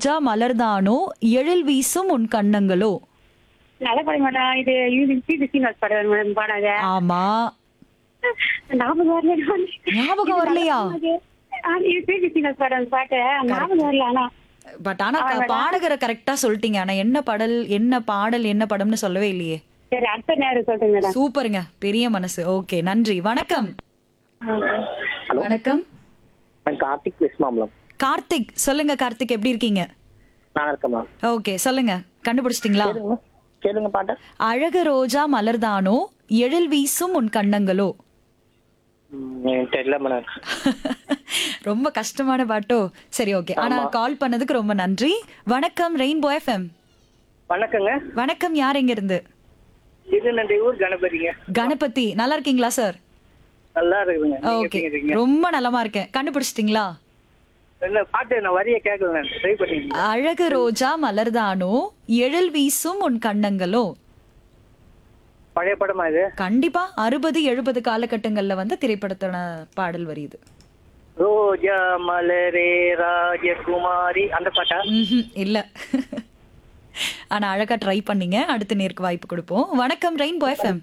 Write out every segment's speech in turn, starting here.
ரோஜா மலர்தானோ எழில் வீசும் உன் கண்ணங்களோ நல்ல படம் மேடம் இது யூனிவர்சிட்டி பிசினஸ் படம் மேடம் பாடாத ஆமா ஞாபகம் வரல ஞாபகம் வரலையா யூனிவர்சிட்டி பிசினஸ் படம் பாட்டு ஞாபகம் வரல ஆனா பட் ஆனா க- பாடகரை கரெக்டா சொல்லிட்டீங்க ஆனா என்ன பாடல் என்ன பாடல் என்ன படம்னு சொல்லவே இல்லையே சரி அடுத்த நேரம் சொல்றேன் மேடம் சூப்பருங்க பெரிய மனசு ஓகே நன்றி வணக்கம் வணக்கம் நான் கார்த்திக் விஸ்மாமலம் கார்த்திக் சொல்லுங்க கார்த்திக் எப்படி இருக்கீங்க நான் இருக்கேன் மேம் ஓகே சொல்லுங்க கண்டுபிடிச்சிட்டீங்களா கேளுங்க கேளுங்க பாட்ட அழகு ரோஜா மலர்தானோ எழில் வீசும் உன் கண்ணங்களோ எனக்கு தெரியல மேடம் ரொம்ப கஷ்டமான பாட்டோ சரி ஓகே ஆனா கால் பண்ணதுக்கு ரொம்ப நன்றி வணக்கம் ரெயின்போ எஃப்எம் வணக்கங்க வணக்கம் யார் எங்க இருந்து இது நன்றி ஊர் கணபதிங்க கணபதி நல்லா இருக்கீங்களா சார் நல்லா இருக்குதுங்க நீங்க ஓகே எப்படி இருக்கீங்க ரொம்ப நலமா இருக்கேன் கண்டுபிடிச்சிட்டீங்களா என்ன பாட்டு நான் வரிய கேட்கல நான் ட்ரை பண்ணிருக்கேன் அழகு ரோஜா மலர்தானோ எழில் வீசும் உன் கண்ணங்களோ பழைய படமா இது கண்டிப்பா அறுபது எழுபது காலகட்டங்கள்ல வந்து திரைப்படத்தோட பாடல் வரி இது ரோஜா மலரே ராஜகுமாரி அந்த பாட்டா ம்ஹும், இல்ல ஆனா அழகா ட்ரை பண்ணீங்க அடுத்த நேருக்கு வாய்ப்பு கொடுப்போம் வணக்கம் ரெயின்போ எஃப்எம்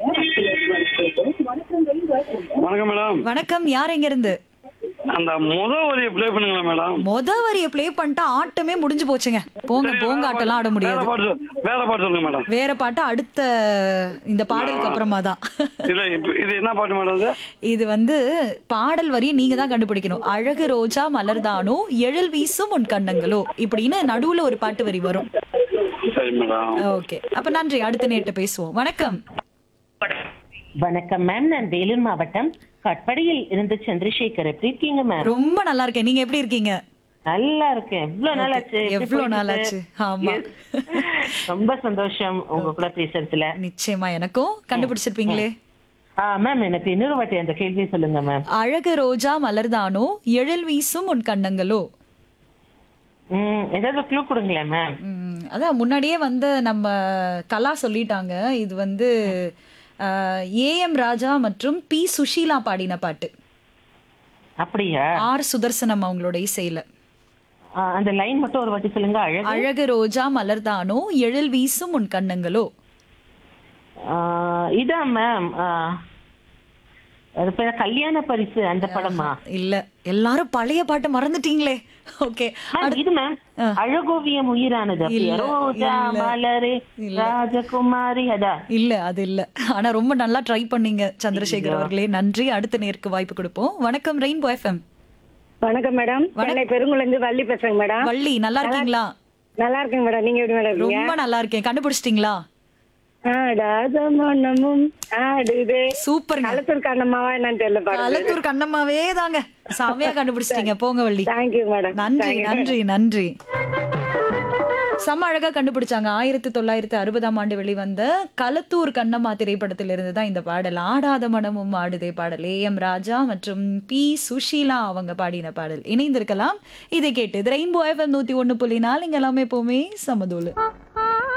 வணக்கம் மேடம் வணக்கம் யார் எங்க இருந்து அந்த முத வரியை ப்ளே பண்ணுங்களா மேடம் மொத வரிய ப்ளே பண்ணிட்டா ஆட்டமே முடிஞ்சு போச்சுங்க போங்க போங்க ஆட்டம்லாம் ஆட வேற முடியாது பாட்டு சொல்- வேற பாட்டு சொல்லுங்க மேடம் வேற பாட்டு அடுத்த இந்த பாடலுக்கு அப்புறமா தான் இல்ல இப்ப இது என்ன பாட்டு மேடம் இது இது வந்து பாடல் வரியை நீங்க தான் கண்டுபிடிக்கணும் அழகு ரோஜா மலர்தானோ எழில் வீசும் உன் கண்ணங்களோ இப்படின்னு நடுவுல ஒரு பாட்டு வரி வரும் சரி மேடம் ஓகே அப்ப நன்றி அடுத்த நேட்டு பேசுவோம் வணக்கம் வணக்கம் மேம் நான் வேலூர் மாவட்டம் கட்படியில் இருந்து சந்திரசேகர் எப்படி இருக்கீங்க மேம் ரொம்ப நல்லா இருக்கேன் நீங்க எப்படி இருக்கீங்க நல்லா இருக்கேன் எவ்வளவு நாள் ஆச்சு எப்படி எவ்வளவு நாள் போயிட்டு ஆச்சு ஆமா இருக்கு? ரொம்ப சந்தோஷம் உங்க கூட பேசுறதுல நிச்சயமா எனக்கும் கண்டுபிடிச்சிருப்பீங்களே ஆ மேம் எனக்கு இன்னொரு வாட்டி அந்த கேள்வி சொல்லுங்க மேம் அழகு ரோஜா மலர்தானோ எழில் வீசும் உன் கண்ணங்களோ ம் ஏதாவது க்ளூ கொடுங்களேன் மேம் ம், அதான் முன்னாடியே வந்து நம்ம கலா சொல்லிட்டாங்க இது வந்து ஏஎம் ராஜா மற்றும் பி சுஷீலா பாடின பாட்டு அப்படியா ஆர் சுதர்சனம் அவங்களோட இசையில ஆ, அந்த லைன் மட்டும் ஒரு வாட்டி சொல்லுங்க அழகு அழகு ரோஜா மலர்தானோ எழில் வீசும் உன் கண்ணங்களோ ஆ, இதான் மேம் ஆ, அது பேர் கல்யாண பரிசு அந்த படமா இல்ல எல்லாரும் பழைய பாட்டை மறந்துட்டீங்களே ஓகே மேம் இது மேம் அழகோவியம் உயிரானது அப்படியா? இல்ல, ரோஜா இல்ல. மலரே ராஜகுமாரி அதா இல்ல அது இல்ல ஆனா ரொம்ப நல்லா ட்ரை பண்ணீங்க சந்திரசேகர் அவர்களே நன்றி அடுத்த நேருக்கு வாய்ப்பு கொடுப்போம் வணக்கம் ரெயின்போ எஃப்எம் வணக்கம் மேடம் சென்னை பெருங்குளந்து வள்ளி பேசுறேங்க மேடம் வள்ளி நல்லா இருக்கீங்களா நல்லா இருக்கேங்க மேடம் நீங்க எப்படி மேடம் இருக்கீங்க ரொம்ப நல்லா இருக்கேன் கண்டுபிடிச்சிட்டீங்களா ஆடாத மனமும் ஆடுதே சூப்பருங்க களத்தூர் கண்ணம்மாவா என்னன்னு தெரியல பாருங்க கலத்தூர் கண்ணம்மாவே தாங்க செமையா கண்டுபிடிச்சிட்டீங்க போங்க வள்ளி தேங்க்யூ மேடம் நன்றி நன்றி நன்றி செம்ம அழகா கண்டுபிடிச்சாங்க ஆயிரத்தி தொள்ளாயிரத்தி அறுபதாம் ஆண்டு வெளிவந்த களத்தூர் கண்ணம்மா திரைப்படத்திலிருந்து தான் இந்த பாடல் ஆடாத மனமும் ஆடுதே பாடல் ஏ எம் ராஜா மற்றும் பி சுஷீலா அவங்க பாடின பாடல் இணைந்திருக்கலாம் இதை கேட்டு ரெயின்போ எஃப்எம் நூத்தி ஒண்ணு புள்ளி நாலு இங்க எல்லாமே எப்பவுமே சமதூளு